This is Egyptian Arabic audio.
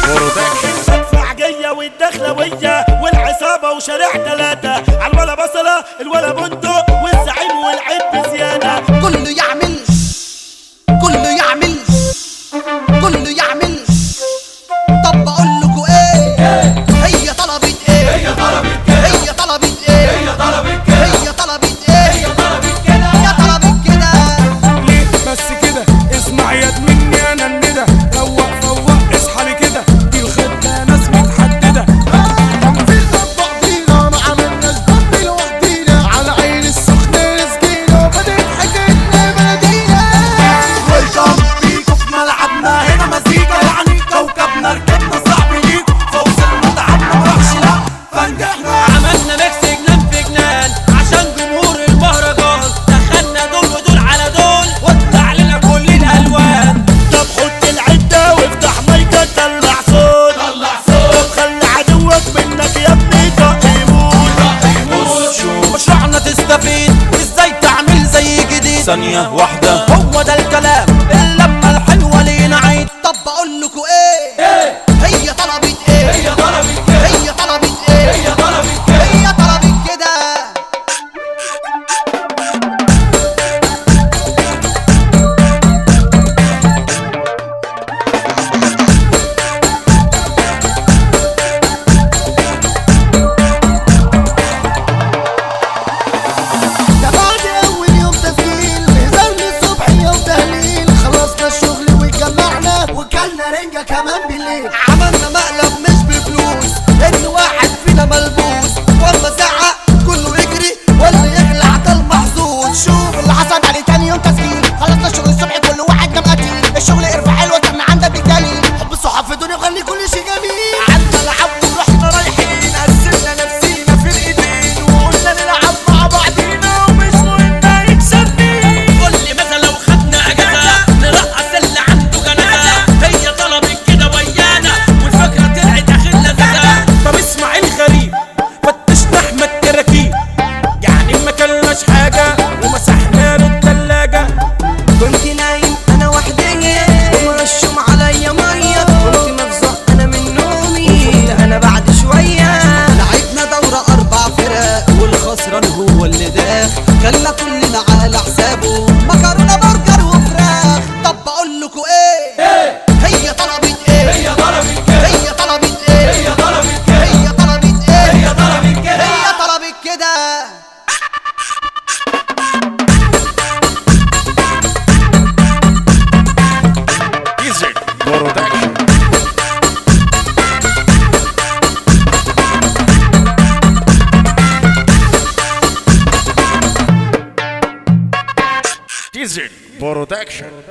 برودكشن المدفعجية والدخلوية والعصابة وشارع تلاتة عالولا بصلة الولا بندق والزعيم والعيب بزيادة كله يعمل كله يعمل كله يعمل طب بقول لكم ايه هي طلبت ايه هي طلبت هي طلبت ايه هي طلبت هي طلبت ايه هي طلبت كده هي طلبت كده ليه بس كده اسمع يا مني انا الندى روق فوق اصحى لي كده دي الخطه ناس متحدده تنفيذ بعضينا ما عملناش ضد لوحدينا على عين السخنة سكينة وبدت حكايتنا بلدينا ويلكم بيكو في ملعبنا هنا مزيكا يعني كوكبنا ركبنا صعب ليكو فوز المتعبنا مراحش لا فنجحنا عملنا ميكس جنان في جنان عشان جمهور المهرجان دخلنا دول ودول على دول وطلع لنا كل الالوان طب حط العدة وافتح مايكك طلع صوت طلع صوت طب خلي عدوك منك يا ابني طق يموت مشروعنا تستفيد ازاي تعمل زي جديد ثانية واحدة هو ده الكلام اللمة الحلوة لينا عيد طب بقول لكم ايه هي طلبت ايه هي طلبت ايه هي طلبت ايه هي طلبت هي طلبت كده ده بعد أول يوم تسجيل نزلنا الصبح يوم تهليل خلصنا الشغل واتجمعنا وكلنا رنجة كمان بالليل عملنا مقلب مش بفلوس ان واحد فينا ملبوس والله ساعة كله يجري واللي يخلع ده المحظوظ شوف اللي حصل عليه تاني يوم تسجيل خلصنا الشغل الصبح كل واحد نام قتيل الشغل ارفع حلوة كان عندك بالدليل حب الصحاب في الدنيا وخلي كل شيء جميل عنا العب ورحنا رايحين قسمنا نفسينا في الايدين وقلنا نلعب مع بعضينا ومش مهم يكسب مين كل مثلا لو خدنا اجازة نرقص اللي عنده جنازة هي طلبت كده ويانا والفكرة طلعت اخر لذاذة طب اسمع الغريب فتشنا احمد كراكيب يعني ما كلناش حاجة ومسحنا له التلاجة كنت نايم انا وحدي ومرشم عليا ميه كنت مفزوع انا من نومي كنت انا بعد شويه لعبنا دوره اربع فرق والخسران هو اللي داخ خلى كلنا على حسابه مكرونه برجر وفراخ طب بقول لكم ايه هي طلبت ايه هي طلبت كده هي طلبت ايه هي طلبت كده هي طلبت ايه هي طلبت كده هي طلبت كده ديزل برودكشن ديزل برودكشن